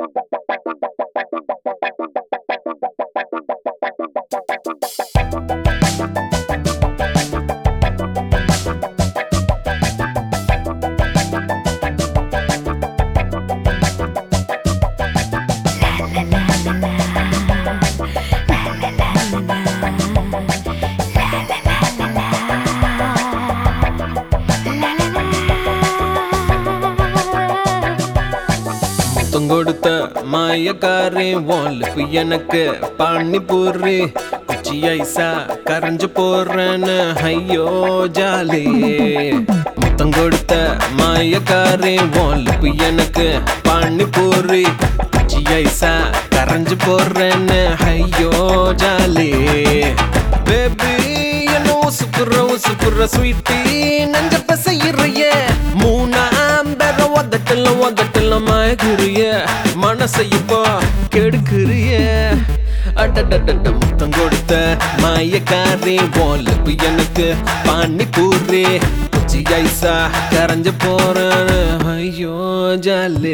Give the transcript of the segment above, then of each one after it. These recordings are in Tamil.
முத்தம் கொடுத்த மாயக்காரி வாலிப்பு எனக்கு பானிபூரி குச்சி ஐசா கரைஞ்சு போறேன்னு ஐயோ ஜாலி முத்தம் கொடுத்த மாயக்காரி வாலிப்பு எனக்கு பானிபூரி குச்சி ஐசா கரைஞ்சு போறேன்னு ஐயோ ஜாலி பேபி என்ன உசுப்புற உசுப்புற ஸ்வீட்டி நஞ்ச பசையிறைய மூணாம் பெற உதட்டல உதட்டல மயக்குறிய மனசை இப்போ கெடுக்குறிய அடடடட முத்தம் கொடுத்த மாயக்காரி போலப்பு எனக்கு பானி பூரி குச்சி ஐசா கரைஞ்சு போறேன் ஐயோ ஜாலே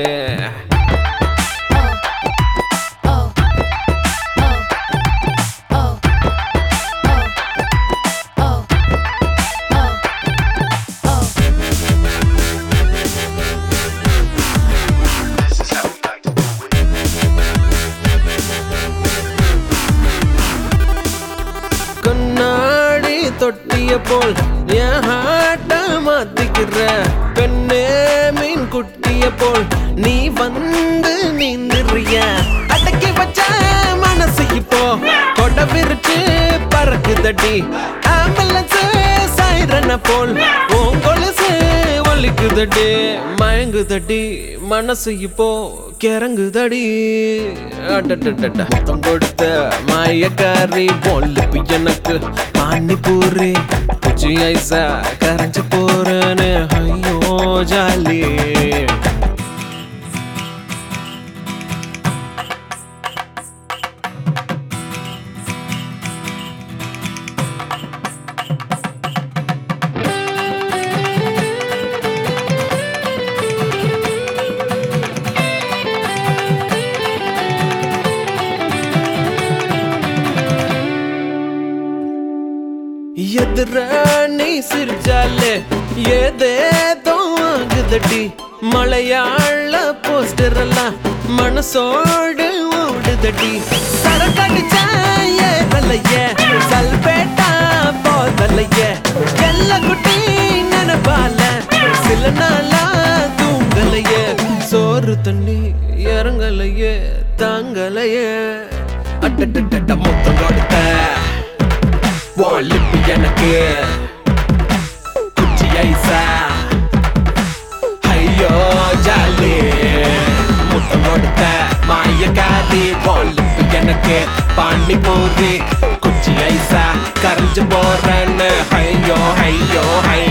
கண்ணாடி தொட்டிய போல் என் ஹாட்ட மாத்திக்கிற பெண்ணே மீன் குட்டிய போல் நீ வந்து நீந்திரிய அடக்கி வச்ச மனசு இப்போ கொட விரிச்சு பறக்குதடி ஆம்புலன்ஸ் சைரன போல் உன் கொலுசு வலிக்குதடி மயங்குதடி மனசு இப்போ கிறங்குதடி அடடடட முத்தம் கொடுத்த மாயக்காரி பொல்லுப்பு எனக்கு பானிபூரி குச்சி ஐசா கரைஞ்சு போறேன்னு ஐயோ ஜாலி எதிர நீ சிரிச்சாலே ஏதேதோ ஆகுதடி மலையாள போஸ்டர் எல்லாம் மனசோடு ஓடுதடி சரக்கடிச்ச ஏதலைய சல்பேட்டா போதலைய எல்ல குட்டி நினைப்பால சில நாளா தூங்கலைய சோறு தண்ணி இறங்கலையே தாங்கலையே அட்டட்ட மொத்தம் கொடுத்த வாலிப்பு எனக்கு குச்சி ஐசா ஐயோ ஜாலி முத்தம் கொடுத்த மாயக்காரி வாலிப்பு எனக்கு பாண்டி போது குச்சி ஐசா கரைஞ்சு போறேன்னு ஐயோ ஐயோ ஐ